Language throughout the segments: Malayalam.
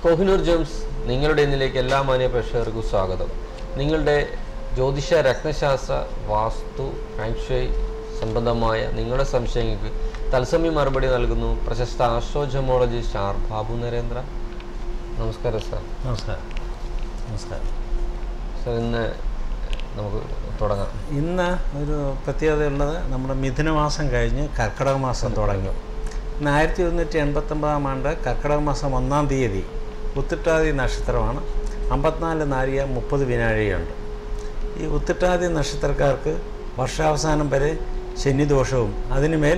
കോഹിനൂർ ജെംസ് നിങ്ങളുടെ ഇന്നിലേക്ക് എല്ലാ മാന്യ പ്രേക്ഷകർക്കും സ്വാഗതം നിങ്ങളുടെ ജ്യോതിഷ രത്നശാസ്ത്ര വാസ്തു ഫാങ്ഷയ് സംബന്ധമായ നിങ്ങളുടെ സംശയങ്ങൾക്ക് തത്സമയം മറുപടി നൽകുന്നു പ്രശസ്ത ആസ്ട്രോജമോളജിസ്റ്റ് ആർ ബാബു നരേന്ദ്ര നമസ്കാരം സാർ നമസ്കാരം നമസ്കാരം സാർ ഇന്ന് നമുക്ക് തുടങ്ങാം ഇന്ന് ഒരു പ്രത്യേകതയുള്ളത് നമ്മുടെ മിഥുനമാസം കഴിഞ്ഞ് കർക്കിടക മാസം തുടങ്ങി ഇന്ന് ആയിരത്തി ഒരുന്നൂറ്റി എൺപത്തൊമ്പതാം ആണ്ട് കർക്കിടക മാസം ഒന്നാം തീയതി ഉത്തിട്ടാതി നക്ഷത്രമാണ് അമ്പത്തിനാല് നാഴിക മുപ്പത് വിനാഴികയുണ്ട് ഈ ഉത്തിട്ടാതി നക്ഷത്രക്കാർക്ക് വർഷാവസാനം വരെ ശനിദോഷവും അതിനുമേൽ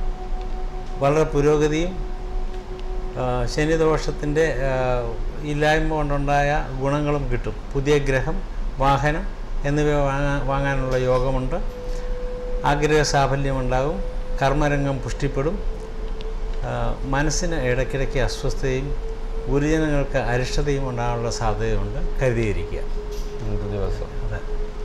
വളരെ പുരോഗതിയും ആ, ശനിദോഷത്തിൻ്റെ ആ, ഇല്ലായ്മ കൊണ്ടുണ്ടായ ഗുണങ്ങളും കിട്ടും പുതിയ ഗ്രഹം വാഹനം എന്നിവ വാങ്ങാൻ വാങ്ങാനുള്ള യോഗമുണ്ട് ആഗ്രഹ സാഫല്യമുണ്ടാകും കർമ്മരംഗം പുഷ്ടിപ്പെടും ആ, മനസ്സിന് ഇടയ്ക്കിടയ്ക്ക് അസ്വസ്ഥതയും ഗുരുജനങ്ങൾക്ക് അരിഷ്ടതയും ഉണ്ടാകാനുള്ള സാധ്യതയുണ്ട് കരുതിയിരിക്കുക ഇന്നത്തെ ദിവസം അതെ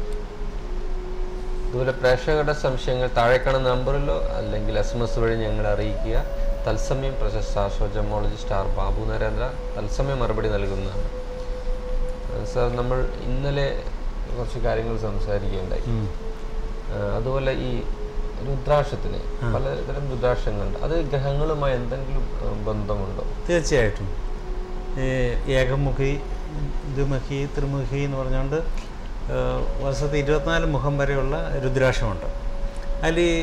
അതുപോലെ പ്രേക്ഷകരുടെ സംശയങ്ങൾ താഴെ കാണുന്ന നമ്പറിലോ അല്ലെങ്കിൽ എസ് എം എസ് വഴി ഞങ്ങളെ അറിയിക്കുക തത്സമയം പ്രശസ്ത ആസ്ട്രോജമോളജിസ്റ്റ് ആർ ബാബു നരേന്ദ്ര തത്സമയം മറുപടി നൽകുന്നതാണ് ഏഹ് സാർ നമ്മൾ ഇന്നലെ കുറച്ച് കാര്യങ്ങൾ സംസാരിക്കുകയുണ്ടായി ഉം. ഏഹ് അതുപോലെ ഈ രുദ്രാക്ഷത്തിന് പലതരം രുദ്രാക്ഷങ്ങളുണ്ട് അത് ഗ്രഹങ്ങളുമായി എന്തെങ്കിലും ഏഹ് ബന്ധമുണ്ടോ തീർച്ചയായിട്ടും ഈ ഏകമുഖി ദ്വിമുഖി ത്രിമുഖി എന്ന് പറഞ്ഞുകൊണ്ട് ഏഹ്, വർഷത്തിൽ ഇരുപത്തിനാല് മുഖം വരെയുള്ള രുദ്രാക്ഷമുണ്ട് അതിൽ ഈ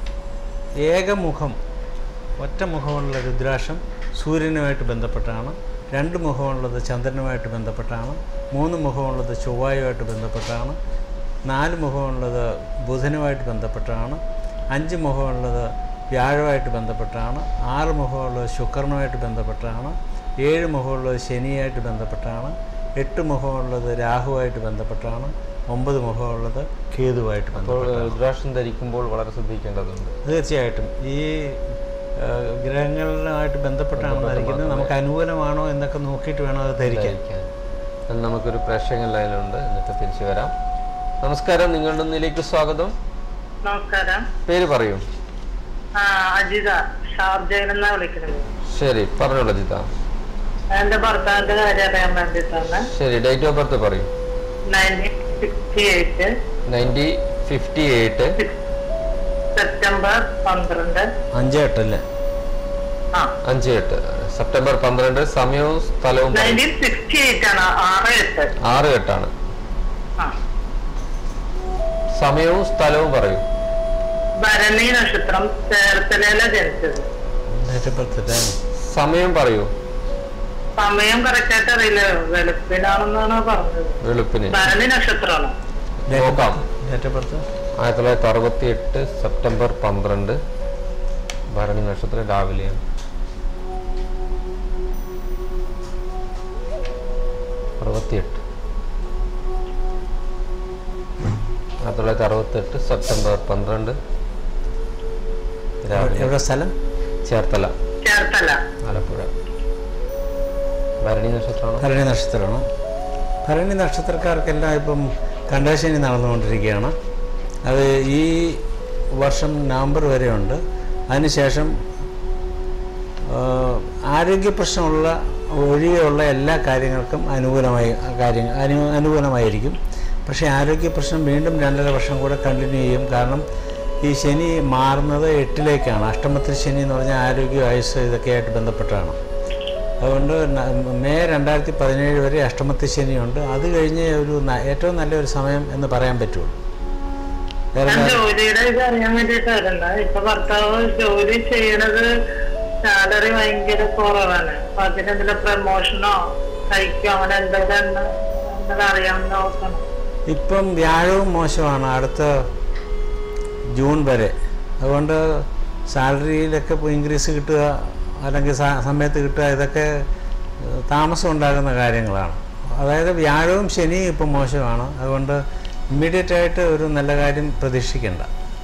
ഏകമുഖം ഒറ്റ മുഖമുള്ള രുദ്രാക്ഷം സൂര്യനുമായിട്ട് ബന്ധപ്പെട്ടാണ് രണ്ട് മുഖമുള്ളത് ചന്ദ്രനുമായിട്ട് ബന്ധപ്പെട്ടാണ് മൂന്ന് മുഖമുള്ളത് ചൊവ്വായുമായിട്ട് ബന്ധപ്പെട്ടാണ് നാല് മുഖമുള്ളത് ബുധനുമായിട്ട് ബന്ധപ്പെട്ടാണ് അഞ്ച് മുഖമുള്ളത് വ്യാഴമായിട്ട് ബന്ധപ്പെട്ടാണ് ആറ് മുഖമുള്ളത് ശുക്രനുമായിട്ട് ബന്ധപ്പെട്ടാണ് ഏഴ് മുഖമുള്ളത് ശനിയായിട്ട് ബന്ധപ്പെട്ടാണ് എട്ട് മുഖമുള്ളത് രാഹുവായിട്ട് ബന്ധപ്പെട്ടാണ് ഒമ്പത് മുഖമുള്ളത് കേതുവായിട്ട് അപ്പോൾ ബന്ധപ്പെട്ടാണ് രുദ്രാക്ഷം ധരിക്കുമ്പോൾ വളരെ ശ്രദ്ധിക്കേണ്ടതുണ്ട് തീർച്ചയായിട്ടും ഈ ആ, ഗ്രഹങ്ങളുമായിട്ട് ബന്ധപ്പെട്ടാണ് ധരിക്കുന്നത് നമുക്ക് അനുകൂലമാണോ എന്നൊക്കെ നോക്കിയിട്ട് വേണം അത് ധരിക്കാൻ ധരിക്കാൻ. എന്നാൽ നമുക്കൊരു പ്രേക്ഷകൻ ലൈനുണ്ട് എന്നിട്ട് തിരിച്ചു വരാം നമസ്കാരം നിങ്ങളുടെ ഒന്നിലേക്ക് സ്വാഗതം നമസ്കാരം പേര് പറയൂ ആ അജിത ഷാർജയിൽ നിന്നാ വിളിക്കുന്നത് ശരി പറഞ്ഞോളൂ ജിത എന്റെ ഭർത്താവിന്റെ കാര്യം അറിയാൻ വേണ്ടിയിട്ടാണ് ശരി ഡേറ്റ് ഓഫ് ബർത്ത് പറയൂ nineteen sixty eight ninety fifty eight September പന്ത്രണ്ട് അഞ്ച് എട്ടല്ലേ ആ അഞ്ച് എട്ട് സെപ്റ്റംബർ പന്ത്രണ്ട് സമയവും സ്ഥലവും പറയൂ. നയൻറ്റീൻ സിക്സ്റ്റി എയ്റ്റ് ആണ് ആറ് എട്ട് ആറ് എട്ടാണ് ആ സമയവും സ്ഥലവും പറയൂ ഭരണി നക്ഷത്രം ചേർത്തലയില ജനിച്ചത് ഡേറ്റ് ഓഫ് ബർത്ത് അല്ലേ സമയം പറയൂ സമയം കറക്റ്റായിട്ട് അറിയില്ല വെളുപ്പിനാണെന്നാണ് പറഞ്ഞത് വെളുപ്പിന് ഭരണി നക്ഷത്രമാണ് നോക്കാം ഡേറ്റ് ഓഫ് ബർത്ത് ആയിരത്തി തൊള്ളായിരത്തി അറുപത്തി എട്ട് സെപ്റ്റംബർ പന്ത്രണ്ട് ഭരണി നക്ഷത്രം രാവിലെയാണ് അറുപത്തിയെട്ട് ആയിരത്തി തൊള്ളായിരത്തി അറുപത്തെട്ട് സെപ്റ്റംബർ പന്ത്രണ്ട് രാവിലെ എവിടെ സ്ഥലം ചേർത്തല ചേർത്തല ആലപ്പുഴ ഭരണി നക്ഷത്രമാണ് ഭരണി നക്ഷത്രമാണ് ഭരണി നക്ഷത്രക്കാർക്കെല്ലാം ഇപ്പം കണ്ടശനി നടന്നുകൊണ്ടിരിക്കുകയാണ് അത് ഈ വർഷം നവംബർ വരെയുണ്ട് അതിനുശേഷം ആ, ആരോഗ്യ പ്രശ്നമുള്ള ഒഴികെയുള്ള എല്ലാ കാര്യങ്ങൾക്കും അനുകൂലമായി കാര്യങ്ങൾ അനു അനുകൂലമായിരിക്കും പക്ഷേ ആരോഗ്യ പ്രശ്നം വീണ്ടും രണ്ടര വർഷം കൂടെ കണ്ടിന്യൂ ചെയ്യും കാരണം ഈ ശനി മാറുന്നത് എട്ടിലേക്കാണ് അഷ്ടമത്തിൽ ശനി എന്ന് പറഞ്ഞാൽ ആരോഗ്യ ആയുസ് ഇതൊക്കെയായിട്ട് ബന്ധപ്പെട്ടാണ് അതുകൊണ്ട് ന- മെയ് രണ്ടായിരത്തി പതിനേഴ് വരെ അഷ്ടമത്തി ശനിയുണ്ട് അത് കഴിഞ്ഞ് ഒരു ന- ഏറ്റവും നല്ലൊരു സമയം എന്ന് പറയാൻ പറ്റുള്ളൂ വേറെ ഞാൻ കാര്യം- ജോലിയുടെ ഇത് അറിയാൻ വേണ്ടിട്ടായിരുന്നു ഇപ്പൊ ഭർത്താവ് ജോലി ചെയ്യണത് സാലറി ഭയങ്കര കുറവാണ് അപ്പൊ അതിനെന്തെങ്കിലും പ്രമോഷനോ കഴിക്കോ അങ്ങനെ എന്തെങ്കിലും എന്തെങ്കിലും അറിയാമെന്ന് നോക്കണം ഇപ്പം വ്യാഴവും മോശമാണ് അടുത്ത ജൂൺ വരെ അതുകൊണ്ട് സാലറിയിലൊക്കെ ഇപ്പോൾ ഇൻക്രീസ് കിട്ടുക അല്ലെങ്കിൽ സ- സമയത്ത് കിട്ടുക ഇതൊക്കെ ഏഹ്, താമസം ഉണ്ടാകുന്ന കാര്യങ്ങളാണ് അതായത് വ്യാഴവും ശനിയും ഇപ്പം മോശമാണ് അതുകൊണ്ട് ഇമ്മീഡിയറ്റ് ആയിട്ട് ഒരു നല്ല കാര്യം പ്രതീക്ഷിക്കേണ്ട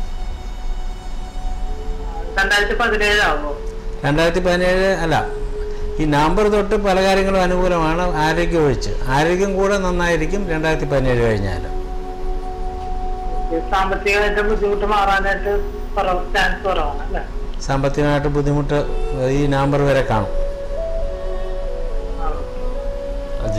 രണ്ടായിരത്തി പതിനേഴാവോ രണ്ടായിരത്തി പതിനേഴ് അല്ല ഈ നവംബർ തൊട്ട് പല കാര്യങ്ങളും അനുകൂലമാണ് ആരോഗ്യം ഒഴിച്ച് ആരോഗ്യം കൂടെ നന്നായിരിക്കും രണ്ടായിരത്തി പതിനേഴ് കഴിഞ്ഞാൽ ഈ സാമ്പത്തികമായിട്ട് ബുദ്ധിമുട്ട് മാറാനായിട്ട് കുറവ് ചാൻസ് കുറവാണ് അല്ലേ സാമ്പത്തികമായിട്ട് ബുദ്ധിമുട്ട് ഈ നവംബർ വരെ കാണും ആ.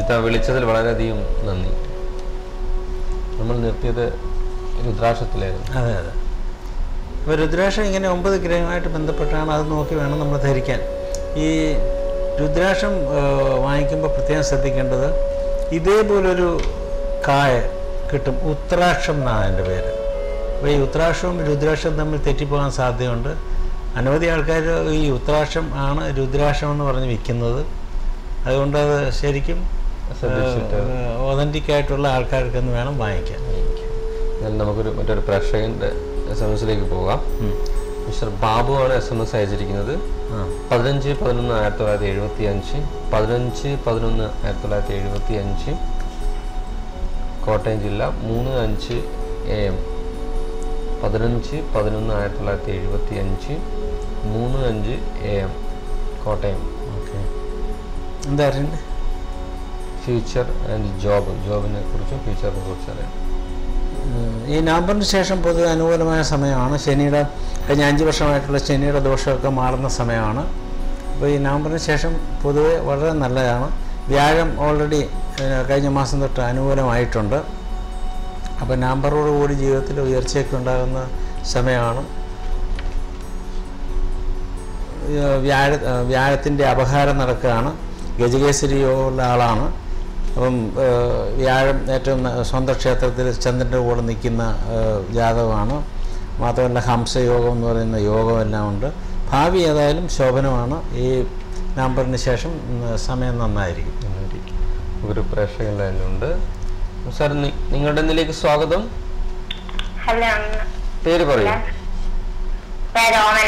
സുജിത വിളിച്ചതിൽ വളരെയധികം നന്ദി നമ്മൾ നിർത്തിയത് രുദ്രാക്ഷത്തിലായിരുന്നു അതെ അതെ അപ്പോൾ രുദ്രാക്ഷം ഇങ്ങനെ ഒമ്പത് ഗ്രഹമായിട്ട് ബന്ധപ്പെട്ടാണ് അത് നോക്കി വേണം നമ്മൾ ധരിക്കാൻ ഈ രുദ്രാക്ഷം ആ, വാങ്ങിക്കുമ്പോൾ പ്രത്യേകം ശ്രദ്ധിക്കേണ്ടത് ഇതേപോലൊരു കായ കിട്ടും ഉത്രാക്ഷം എന്നാണ് എൻ്റെ പേര് അപ്പോൾ ഈ ഉത്രാക്ഷവും രുദ്രാക്ഷവും തമ്മിൽ തെറ്റിപ്പോകാൻ സാധ്യതയുണ്ട് അനവധി ആൾക്കാർ ഈ ഉത്രാക്ഷം ആണ് രുദ്രാക്ഷം എന്ന് പറഞ്ഞ് വിൽക്കുന്നത് അതുകൊണ്ട് അത് ശരിക്കും ശ്രദ്ധിച്ചിട്ട് ഒതൻറ്റിക് ആയിട്ടുള്ള ആൾക്കാർക്കെന്ന് വേണം വാങ്ങിക്കാൻ എന്നാൽ നമുക്കൊരു മറ്റൊരു പ്രേക്ഷകൻ്റെ എസ് എം എസിലേക്ക് പോകാം ഉം. മിസ്റ്റർ ബാബു ആണ് എസ് എം എസ് അയച്ചിരിക്കുന്നത് ആ പതിനഞ്ച് പതിനൊന്ന് ആയിരത്തി തൊള്ളായിരത്തി എഴുപത്തി അഞ്ച് പതിനഞ്ച് പതിനൊന്ന് ആയിരത്തി തൊള്ളായിരത്തി എഴുപത്തി അഞ്ച് കോട്ടയം ജില്ല മൂന്ന് അഞ്ച് എ എം പതിനഞ്ച് പതിനൊന്ന് ആയിരത്തി തൊള്ളായിരത്തി എഴുപത്തി അഞ്ച് മൂന്ന് അഞ്ച് എ എം കോട്ടയം ഓക്കെ എന്താ അറിയണ്ടേ ഫ്യൂച്ചർ ആൻഡ് ജോബ് ജോബിനെ കുറിച്ചും ഫ്യൂച്ചറിനെ കുറിച്ചും അറിയാം ഉം, ഈ നവംബറിന് ശേഷം പൊതുവെ അനുകൂലമായ സമയമാണ് ശനിയുടെ കഴിഞ്ഞ അഞ്ച് വർഷമായിട്ടുള്ള ശനിയുടെ ദോഷമൊക്കെ മാറുന്ന സമയമാണ് അപ്പോൾ ഈ നവംബറിന് ശേഷം പൊതുവെ വളരെ നല്ലതാണ് വ്യാഴം ഓൾറെഡി ഏഹ്, കഴിഞ്ഞ മാസം തൊട്ട് അനുകൂലമായിട്ടുണ്ട് അപ്പോൾ നവംബറോടുകൂടി ജീവിതത്തിൽ ഉയർച്ചയൊക്കെ ഉണ്ടാകുന്ന സമയമാണ് ഏഹ്, വ്യാഴ ഏഹ്, വ്യാഴത്തിൻ്റെ അപഹാരം നടക്കുകയാണ് ഗജകേസരി യോഗമുള്ള ആളാണ് അപ്പം ഏഹ്, വ്യാഴം ഏറ്റവും ന- സ്വന്തം ക്ഷേത്രത്തിൽ ചന്ദ്രൻ്റെ കൂടെ നിൽക്കുന്ന ഏഹ്, ജാതകമാണ് മാത്രമല്ല ഹംസയോഗം എന്ന് പറയുന്ന യോഗമെല്ലാം ഉണ്ട് ഭാവി ഏതായാലും ശോഭനമാണ് ഈ നവംബറിന് ശേഷം ഉം, സമയം നന്നായിരിക്കും നന്നായിരിക്കും. ഒരു പ്രേക്ഷകൻ ലൈനിലുണ്ട് സാർ നി- നിങ്ങളുടെ ഇതിലേക്ക് സ്വാഗതം ഹലോ പേര് പറയൂ പേര് ഓമന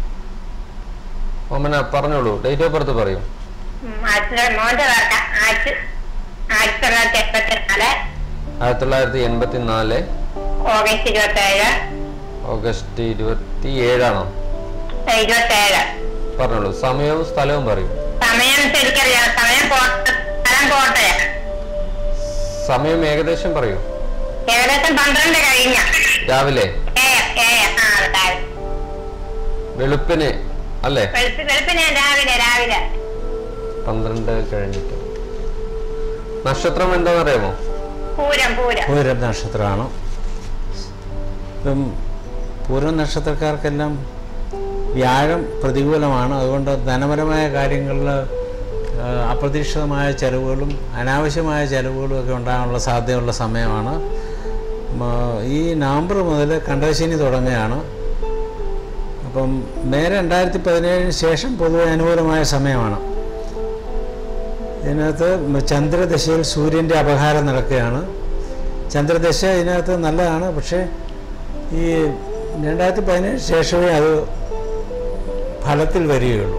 ഓമന പറഞ്ഞോളൂ ഡേറ്റ് ഓഫ് ബർത്ത് പറയൂ ഉം, ആയിരത്തി മോന്റെ പേർക്ക ആയിരത്തി ആയിരത്തി തൊള്ളായിരത്തി എൺപത്തിനാല് ആയിരത്തി തൊള്ളായിരത്തി എൺപത്തി നാല് ഓഗസ്റ്റ് ഇരുപത്തി ഏഴ് ഓഗസ്റ്റ് ഇരുപത്തി ഏഴാണോ ഇരുപത്തി ഏഴ് പറഞ്ഞോളൂ സമയവും സ്ഥലവും പറയൂ സമയം ശരിക്കറിയാം സമയം കോട്ട സ്ഥലം കോട്ടയ സമയം ഏകദേശം പറയൂ ഏകദേശം പന്ത്രണ്ട് കഴിഞ്ഞ രാവിലെ ഏ ഏ ആ അതെ വെളുപ്പിന് അല്ലേ വെളുപ്പ് വെളുപ്പിന് രാവിലെ രാവിലെ പന്ത്രണ്ട് കഴിഞ്ഞിട്ട് നക്ഷത്രം എന്താണെന്ന് അറിയാമോ പൂരം പൂരം പൂരം നക്ഷത്രമാണ് ഇപ്പം പൂരം നക്ഷത്രക്കാർക്കെല്ലാം വ്യാഴം പ്രതികൂലമാണ് അതുകൊണ്ട് ധനപരമായ കാര്യങ്ങളിൽ ആ, അപ്രതീക്ഷിതമായ ചെലവുകളും അനാവശ്യമായ ചെലവുകളും ഒക്കെ ഉണ്ടാകാനുള്ള സാധ്യതയുള്ള സമയമാണ് മ, ഈ നവംബർ മുതൽ കണ്ടശനി തുടങ്ങുകയാണ് അപ്പം നേരെ രണ്ടായിരത്തി പതിനേഴിന് ശേഷം പൊതുവെ അനുകൂലമായ സമയമാണ് ഇതിനകത്ത് ചന്ദ്രദശയിൽ സൂര്യൻ്റെ അപഹാരം നടക്കുകയാണ് ചന്ദ്രദശ ഇതിനകത്ത് നല്ലതാണ് പക്ഷേ ഈ രണ്ടായിരത്തി പതിനേഴ് ശേഷമേ അത് ഫലത്തിൽ വരികയുള്ളൂ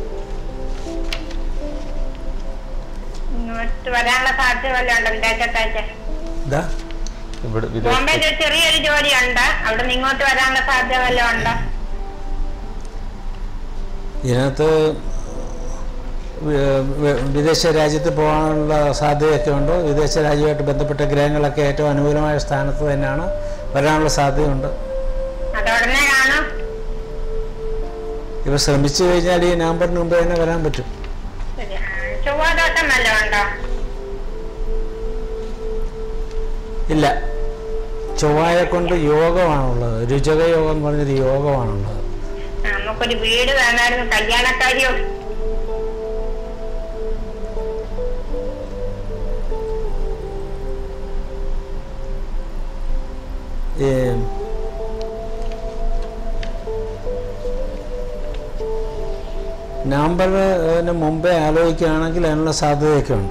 ഇങ്ങോട്ട് വരാനുള്ള സാധ്യത വല്ലതും ഉണ്ടോ വിദേശത്തേക്ക് ഇതാ ഇവിടെ ബോംബെയിൽ വിദേശത്ത് ഒരു ചെറിയൊരു ജോലി ഉണ്ട് അവിടെ നിന്ന് ഇങ്ങോട്ട് വരാനുള്ള സാധ്യത വല്ലതും ഉണ്ടോ ഇതിനകത്ത് വി- വി- വിദേശ രാജ്യത്ത് പോകാനുള്ള സാധ്യതയൊക്കെ ഉണ്ട് വിദേശ രാജ്യമായിട്ട് ബന്ധപ്പെട്ട ഗ്രഹങ്ങളൊക്കെ ഏറ്റവും അനുകൂലമായ സ്ഥാനത്ത് തന്നെയാണ് വരാനുള്ള സാധ്യതയുണ്ട് അതോടനെ കാണും ഇവ ശ്രമിച്ചു കഴിഞ്ഞാൽ ഈ നവംബറിന് മുമ്പ് തന്നെ വരാൻ പറ്റും ശരി. ആ, ചൊവ്വാദോഷം വല്ലതും ഉണ്ടോ ഇല്ല ചൊവ്വായെ കൊണ്ട് യോഗമാണുള്ളത് രുചക യോഗം എന്ന് പറഞ്ഞൊരു യോഗമാണുള്ളത് ആ, നമുക്കൊരു വീട് വേണമായിരുന്നു കല്യാണക്കാരിയോ ഈ നവംബറിന് മുമ്പേ ആലോചിക്കുകയാണെങ്കിൽ അതിനുള്ള സാധ്യതയൊക്കെ ഉണ്ട്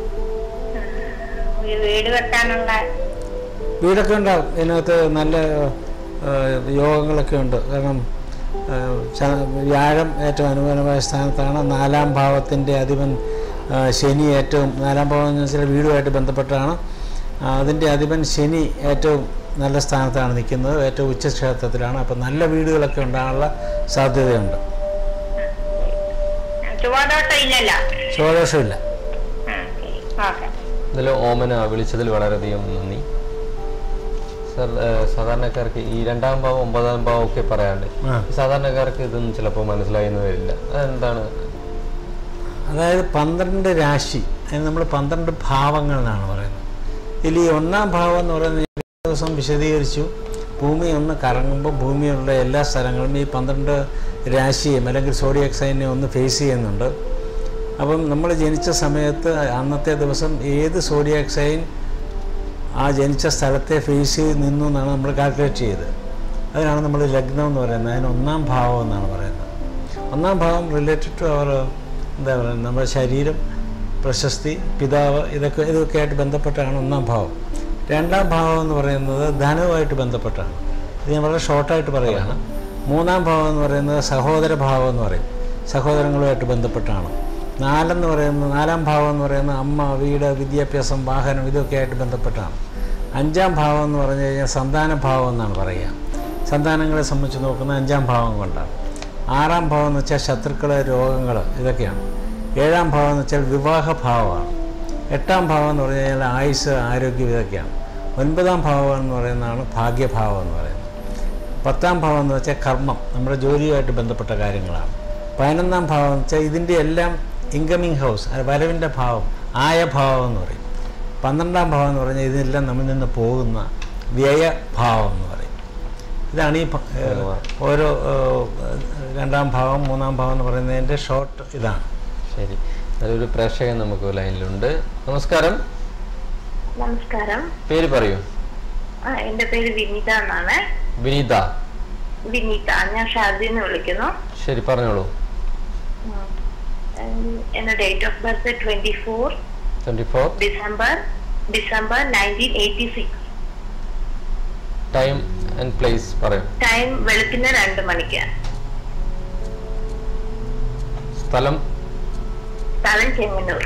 ഒരു വീട് വെക്കാനുള്ള വീടൊക്കെ ഉണ്ടാവും ഇതിനകത്ത് നല്ല ആ, യോഗങ്ങളൊക്കെ ഉണ്ട് കാരണം ആ, ച- വ്യാഴം ഏറ്റവും അനുകൂലമായ സ്ഥാനത്താണ് നാലാം ഭാവത്തിൻ്റെ അധിപൻ ആ, ശനി ഏറ്റവും നാലാം ഭാവം എന്ന് വെച്ചാൽ വീടുമായിട്ട് ബന്ധപ്പെട്ടാണ് ആ, അതിൻ്റെ അധിപൻ ശനി ഏറ്റവും നല്ല സ്ഥാനത്താണ് നിൽക്കുന്നത് ഏറ്റവും ഉച്ചക്ഷേത്രത്തിലാണ് അപ്പം നല്ല വീടുകളൊക്കെ ഉണ്ടാകാനുള്ള സാധ്യതയുണ്ട് ചൊവ്വാദോഷം ഇല്ലല്ലോ ശോദോഷമില്ല ആ ശരി ഓക്കെ ഇതിൽ ഓമന വിളിച്ചതിൽ വളരെയധികം നന്ദി സർ ഏഹ്, സാധാരണക്കാർക്ക് ഈ രണ്ടാം ഭാവം ഒമ്പതാം ഭാവം ഒക്കെ പറയാണ്ട് ആ. സാധാരണക്കാർക്ക് ഇതൊന്നും ചിലപ്പോൾ മനസ്സിലായെന്ന് വരില്ല അതെന്താണ് അതായത് പന്ത്രണ്ട് രാശി അതിന് നമ്മൾ പന്ത്രണ്ട് ഭാവങ്ങൾ എന്നാണ് പറയുന്നത് ഇതിൽ ഈ ഒന്നാം ഭാവം എന്ന് പറയുന്നത് ഞാൻ കഴിഞ്ഞ ദിവസം വിശദീകരിച്ചു ഭൂമി ഒന്ന് കറങ്ങുമ്പോൾ ഭൂമിയുള്ള എല്ലാ സ്ഥലങ്ങളും ഈ പന്ത്രണ്ട് രാശിയും അല്ലെങ്കിൽ സോഡിയക് സൈനെ ഒന്ന് ഫേസ് ചെയ്യുന്നുണ്ട് അപ്പം നമ്മൾ ജനിച്ച സമയത്ത് അന്നത്തെ ദിവസം ഏത് സോഡിയക് സൈൻ ആ ജനിച്ച സ്ഥലത്തെ ഫേസ് ചെയ്ത് നിന്നു എന്നാണ് നമ്മൾ കാൽക്കുലേറ്റ് ചെയ്തത് അതിനാണ് നമ്മൾ ലഗ്നം എന്ന് പറയുന്നത് അതിന് ഒന്നാം ഭാവം എന്നാണ് പറയുന്നത് ഒന്നാം ഭാവം റിലേറ്റഡ് ടു അവർ എന്താ പറയുക നമ്മുടെ ശരീരം പ്രശസ്തി പിതാവ് ഇതൊക്കെ ഇതൊക്കെ ആയിട്ട് ബന്ധപ്പെട്ടാണ് ഒന്നാം ഭാവം രണ്ടാം ഭാവം എന്ന് പറയുന്നത് ധനവുമായിട്ട് ബന്ധപ്പെട്ടാണ് ഇത് ഞാൻ വളരെ ഷോർട്ടായിട്ട് പറയുകയാണ് മൂന്നാം ഭാവം എന്ന് പറയുന്നത് സഹോദര ഭാവം എന്ന് പറയും സഹോദരങ്ങളുമായിട്ട് ബന്ധപ്പെട്ടാണ് നാലെന്ന് പറയുന്നത് നാലാം ഭാവം എന്ന് പറയുന്നത് അമ്മ വീട് വിദ്യാഭ്യാസം വാഹനം ഇതൊക്കെ ആയിട്ട് ബന്ധപ്പെട്ടാണ് അഞ്ചാം ഭാവം എന്ന് പറഞ്ഞു കഴിഞ്ഞാൽ സന്താന ഭാവം എന്നാണ് പറയുക സന്താനങ്ങളെ സംബന്ധിച്ച് നോക്കുന്ന അഞ്ചാം ഭാവം കൊണ്ടാണ് ആറാം ഭാവം എന്ന് വെച്ചാൽ ശത്രുക്കൾ രോഗങ്ങൾ ഇതൊക്കെയാണ് ഏഴാം ഭാവം എന്ന് വെച്ചാൽ വിവാഹ ഭാവമാണ് എട്ടാം ഭാവം എന്ന് പറഞ്ഞു കഴിഞ്ഞാൽ ആയുസ് ആരോഗ്യം ഇതൊക്കെയാണ് ഒൻപതാം ഭാവം എന്ന് പറയുന്നതാണ് ഭാഗ്യഭാവം എന്ന് പറയുന്നത് പത്താം ഭാവം എന്ന് വെച്ചാൽ കർമ്മം നമ്മുടെ ജോലിയുമായിട്ട് ബന്ധപ്പെട്ട കാര്യങ്ങളാണ് പതിനൊന്നാം ഭാവം എന്ന് വെച്ചാൽ ഇതിൻ്റെ എല്ലാം ഇൻകമിങ് ഹൗസ് അത് വരവിൻ്റെ ഭാവം ആയ ഭാവം എന്ന് പറയും പന്ത്രണ്ടാം ഭാവം എന്ന് പറഞ്ഞാൽ ഇതെല്ലാം നമ്മിൽ നിന്ന് പോകുന്ന വ്യയഭാവം എന്ന് പറയും ഇതാണ് ഈ പ- ഏഹ് ഓരോ ഏഹ്, രണ്ടാം ഭാവം മൂന്നാം ഭാവം എന്ന് പറയുന്നതിൻ്റെ ഷോർട്ട് ഇതാണ് ശരി നല്ലൊരു പ്രേക്ഷകൻ നമുക്ക് ലൈനിലുണ്ട് നമസ്കാരം നമസ്കാരം പേര് പറയൂ ആ എന്റെ പേര് വിനീത എന്നാണ് വിനീത വിനീത ഞാൻ ഷാദിന്ന് വിളിക്കുന്നു ശരി പറഞ്ഞോളൂ ഉം. ഉം, എന്റെ date of birth twenty four twenty four December December nineteen eighty six time and place പറയൂ ടൈം വെളുപ്പിന് രണ്ട് മണിക്ക് സ്ഥലം സ്ഥലം ചെങ്ങന്നൂർ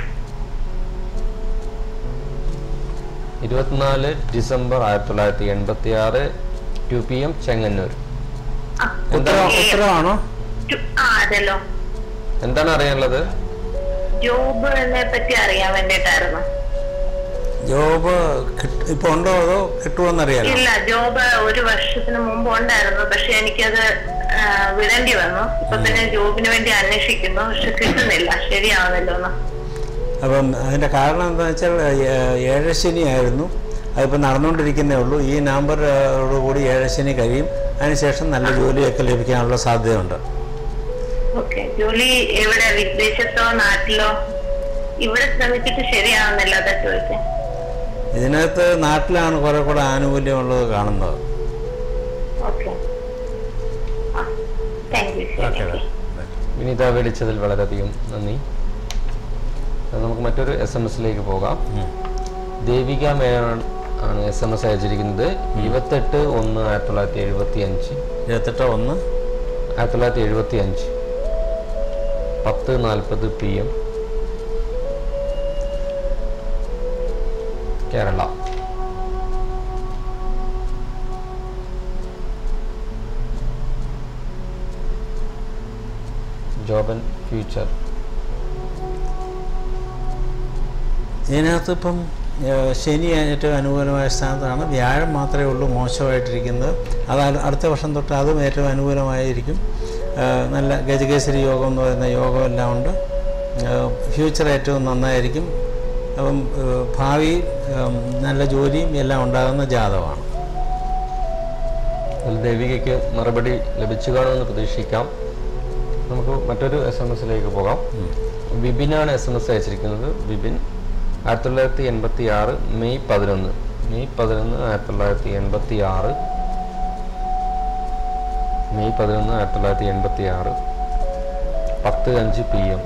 ഇരുപത്തിനാല് ഡിസംബർ ആയിരത്തി തൊള്ളായിരത്തി എൺപത്തി ആറ് ടു പി എം ചെങ്ങന്നൂർ ആ, ഉത്തരം ഉത്തരവാണോ ടു- ആ അതല്ലോ എന്താണ് അറിയാനുള്ളത് ജോബിനെ പറ്റി അറിയാൻ വേണ്ടിട്ടായിരുന്നു ജോബ് കിട്ട- ഇപ്പൊ ഉണ്ടോ അതോ കിട്ടുമോന്നറിയാലോ ഇല്ല ജോബ് ഒരു വർഷത്തിന് മുമ്പ് ഉണ്ടായിരുന്നു പക്ഷെ എനിക്കത് ആ, വിടേണ്ടി വന്നു ഇപ്പൊ പിന്നെ ജോബിന് വേണ്ടി അന്വേഷിക്കുന്നു പക്ഷെ കിട്ടുന്നില്ല ശരിയാവുന്നില്ല ഒന്ന് അപ്പം അതിൻ്റെ കാരണം എന്താണെന്ന് വെച്ചാൽ ഏ- ഏഴശനി ആയിരുന്നു അതിപ്പോൾ നടന്നുകൊണ്ടിരിക്കുന്നേ ഉള്ളൂ ഈ നമ്പറോട് കൂടി ഏഴശനി കഴിയും അതിനുശേഷം നല്ല ജോലിയൊക്കെ ലഭിക്കാനുള്ള സാധ്യതയുണ്ട് ഓക്കെ ജോലി എവിടെ വിദേശത്തോ നാട്ടിലോ ഇവിടെ ശ്രമിച്ചിട്ട് ശരിയാവുന്നില്ല അതാ ചോദിച്ചേ ഇതിനകത്ത് നാട്ടിലാണ് കുറെ കൂടെ ആനുകൂല്യമുള്ളത് കാണുന്നത് ഓക്കെ ആ താങ്ക് യു ഓക്കെ ശരി വിനീത വിളിച്ചതിൽ വളരെയധികം നന്ദി അത് നമുക്ക് മറ്റൊരു എസ് എം എസിലേക്ക് പോകാം ദേവിക മേനോൻ ആണ് എസ് എം എസ് അയച്ചിരിക്കുന്നത് ഇരുപത്തെട്ട് ഒന്ന് ആയിരത്തി തൊള്ളായിരത്തി എഴുപത്തി അഞ്ച് ഇരുപത്തെട്ട് ഒന്ന് ആയിരത്തി തൊള്ളായിരത്തി എഴുപത്തി അഞ്ച് പത്ത് നാൽപ്പത് P M Kerala job and future ഇതിനകത്ത് ഇപ്പം ഏഹ്, ശനി ഏറ്റവും അനുകൂലമായ സ്ഥാനത്താണ് വ്യാഴം മാത്രമേ ഉള്ളൂ മോശമായിട്ടിരിക്കുന്നത് അത് അട്- അടുത്ത വർഷം തൊട്ട് അതും ഏറ്റവും അനുകൂലമായിരിക്കും ഏഹ്, നല്ല ഗജകേസരി യോഗം എന്ന് പറയുന്ന യോഗം എല്ലാം ഉണ്ട് ഏഹ്, ഫ്യൂച്ചർ ഏറ്റവും നന്നായിരിക്കും അപ്പം ഏഹ്, ഭാവി ഏഹ്, നല്ല ജോലിയും എല്ലാം ഉണ്ടാകുന്ന ജാതകമാണ് അതിൽ ദേവികയ്ക്ക് മറുപടി ലഭിച്ചു കാണുമെന്ന് പ്രതീക്ഷിക്കാം നമുക്ക് മറ്റൊരു എസ് എം എസിലേക്ക് പോകാം വിപിനാണ് എസ് എം എസ് അയച്ചിരിക്കുന്നത് വിപിൻ ആയിരത്തി തൊള്ളായിരത്തി എൺപത്തി ആറ് മെയ് പതിനൊന്ന് മെയ് പതിനൊന്ന് ആയിരത്തി തൊള്ളായിരത്തി എൺപത്തി ആറ് മെയ് പതിനൊന്ന് ആയിരത്തി തൊള്ളായിരത്തി എൺപത്തി ആറ് പത്ത് അഞ്ച് പി എം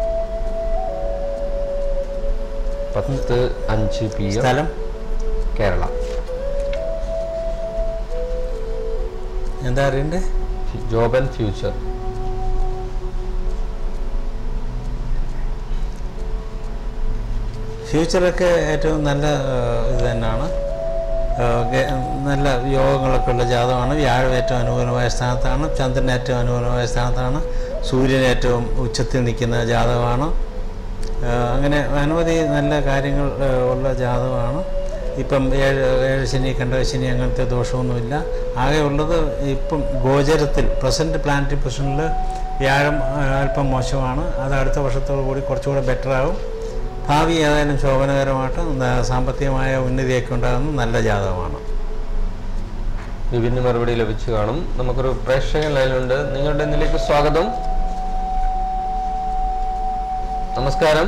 പത്ത് അഞ്ച് പി എം സ്ഥലം കേരള എന്താ അറിയണ്ടേ ജോബ് ആൻഡ് ഫ്യൂച്ചർ ഫ്യൂച്ചറൊക്കെ ഏറ്റവും നല്ല ഏഹ്, ഇത് തന്നെയാണ് ഏഹ്, ഗ- നല്ല യോഗങ്ങളൊക്കെ ഉള്ള ജാതകമാണ് വ്യാഴം ഏറ്റവും അനുകൂലമായ സ്ഥാനത്താണ് ചന്ദ്രൻ ഏറ്റവും അനുകൂലമായ സ്ഥാനത്താണ് സൂര്യൻ ഏറ്റവും ഉച്ചത്തിൽ നിൽക്കുന്ന ജാതകമാണ് ഏഹ്, അങ്ങനെ അനവധി നല്ല കാര്യങ്ങൾ ഏഹ്, ഉള്ള ജാതകമാണ് ഇപ്പം ഏഴ് ഏഴ് ശനി കണ്ടശനി അങ്ങനത്തെ ദോഷമൊന്നുമില്ല ആകെ ഉള്ളത് ഇപ്പം ഗോചരത്തിൽ പ്രസൻറ്റ് പ്ലാനറ്ററി പൊസിഷനിൽ വ്യാഴം ആ, അല്പം മോശമാണ് അത് അടുത്ത വർഷത്തോടു കൂടി കുറച്ചുകൂടെ ബെറ്റർ ആവും ഭാവി ഏതായാലും ശോഭനകരമായിട്ട് ന- സാമ്പത്തികമായ ഉന്നതിയൊക്കെ ഉണ്ടാകുന്ന നല്ല ജാതകമാണ് വിഭിന്ന മറുപടി ലഭിച്ചു കാണും നമുക്കൊരു പ്രേക്ഷകൻ ലൈനുണ്ട് നിങ്ങളുടെ ഇതിലേക്ക് സ്വാഗതം നമസ്കാരം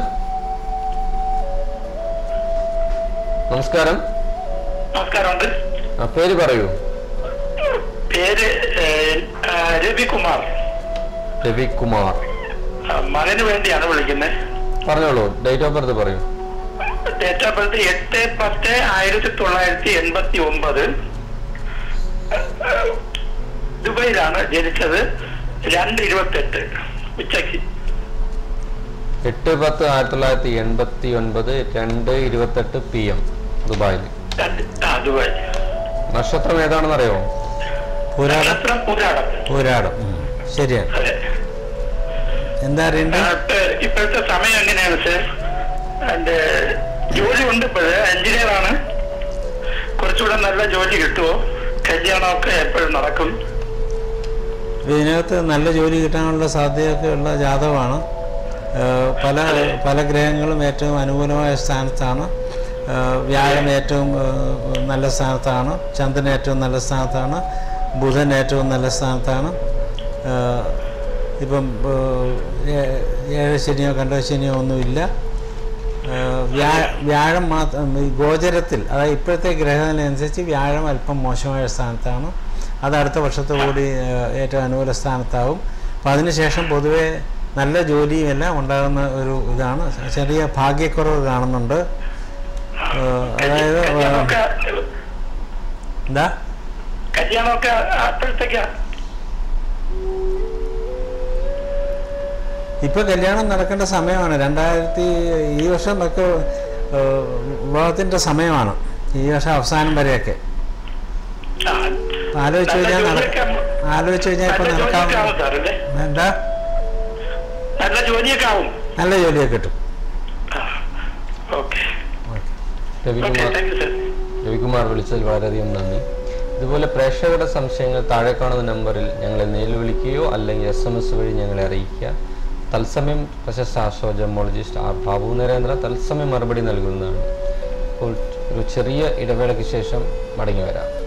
നമസ്കാരം നമസ്കാരമുണ്ട് ആ പേര് പറയൂ പേര് ഏഹ്, ആ, രവികുമാർ രവികുമാർ ആ, മകന് വേണ്ടിയാണ് വിളിക്കുന്നത് പറഞ്ഞോളൂ ഡേറ്റ് ഓഫ് ബർത്ത് പറയൂ ഡേറ്റ് ഓഫ് ബർത്ത് എട്ട് പത്ത് ആയിരത്തി തൊള്ളായിരത്തി എൺപത്തി ഒമ്പത് ദുബൈയിലാണ് ജനിച്ചത് രണ്ട് ഇരുപത്തെട്ട് ഉച്ചയ്ക്ക് എട്ട് പത്ത് ആയിരത്തി തൊള്ളായിരത്തി എൺപത്തി ഒൻപത് രണ്ട് ഇരുപത്തെട്ട് പി എം ദുബായിൽ രണ്ട് ആ ദുബായ് നക്ഷത്രം ഏതാണെന്ന് അറിയാമോ പോരാടം നക്ഷത്രം പുരാടം പോരാടം ഉം. ശരിയാണ് അതെ എന്താ ആ, അറിയണ്ടേ ഇപ്പ- ഇപ്പോഴത്തെ സമയം എങ്ങനെയാണ് സർ എന്റെ ജോലി ഉണ്ട് ഇപ്പോഴ് എഞ്ചിനീയർ ആണ് കുറച്ചുകൂടെ നല്ല ജോലി കിട്ടുമോ കല്യാണമൊക്കെ എപ്പോഴും നടക്കും ഇതിനകത്ത് നല്ല ജോലി കിട്ടാനുള്ള സാധ്യതയൊക്കെ ഉള്ള ജാതകമാണ് ഏഹ് പല പല ഗ്രഹങ്ങളും ഏറ്റവും അനുകൂലമായ സ്ഥാനത്താണ് ഏഹ് വ്യാഴം ഏറ്റവും ഏഹ് നല്ല സ്ഥാനത്താണ് ചന്ദ്രൻ ഏറ്റവും നല്ല സ്ഥാനത്താണ് ബുധൻ ഏറ്റവും നല്ല സ്ഥാനത്താണ് ഏഹ് ഇപ്പം ഏഹ് ഏ- ഏഴ് ശനിയോ കണ്ട ശനിയോ ഒന്നുമില്ല ഏഹ് വ്യാ വ്യാഴം മാത്രം ഈ ഗോചരത്തിൽ അതായത് ഇപ്പോഴത്തെ ഗ്രഹനിലനുസരിച്ച് വ്യാഴം അല്പം മോശമായ സ്ഥാനത്താണ് അത് അടുത്ത വർഷത്തോടുകൂടി ഏഹ് ഏറ്റവും അനുകൂല സ്ഥാനത്താവും അപ്പോൾ അതിനുശേഷം പൊതുവെ നല്ല ജോലിയും എല്ലാം ഉണ്ടാകുന്ന ഒരു ഇതാണ് ചെറിയ ഭാഗ്യക്കുറവ് കാണുന്നുണ്ട് ഏഹ് അതായത് ഏഹ് കല്യാണമൊക്കെ എന്താ കല്യാണമൊക്കെ അപ്പോഴത്തേക്കാ ഇപ്പോൾ കല്യാണം നടക്കേണ്ട സമയമാണ് രണ്ടായിരത്തി ഈ വർഷം ഒക്കെ ഏഹ് വിവാഹത്തിൻ്റെ സമയമാണ് ഈ വർഷം അവസാനം വരെയൊക്കെ ആ, അപ്പൊ ആലോചിച്ച് നല്ല കഴിഞ്ഞാൽ നട ജോലിയൊക്കെ ആവും. ആലോചിച്ച് കഴിഞ്ഞാൽ ഇപ്പൊ നല്ല ജോലിയൊക്കെ നടക്കാൻ ആവും സാറല്ലേ എന്താ നല്ല ജോലിയൊക്കെ ആവും നല്ല ജോലിയൊക്കെ കിട്ടും okay okay Ravikumar thank you sir Ravikumar വിളിച്ചതിൽ വളരെയധികം നന്ദി ഇതുപോലെ പ്രേക്ഷകരുടെ സംശയങ്ങൾ താഴെ കാണുന്ന നമ്പറിൽ ഞങ്ങളെ നേരിൽ വിളിക്കുകയോ അല്ലെങ്കിൽ എസ് എം എസ് വഴി ഞങ്ങളെ അറിയിക്കുക തത്സമയം പ്രശസ്ത ആശോ ജമോളജിസ്റ്റ് ആർ ബാബു നരേന്ദ്ര തത്സമയം മറുപടി നൽകുന്നതാണ് അപ്പോൾ ഒരു ചെറിയ ഇടവേളയ്ക്ക് ശേഷം മടങ്ങി വരാം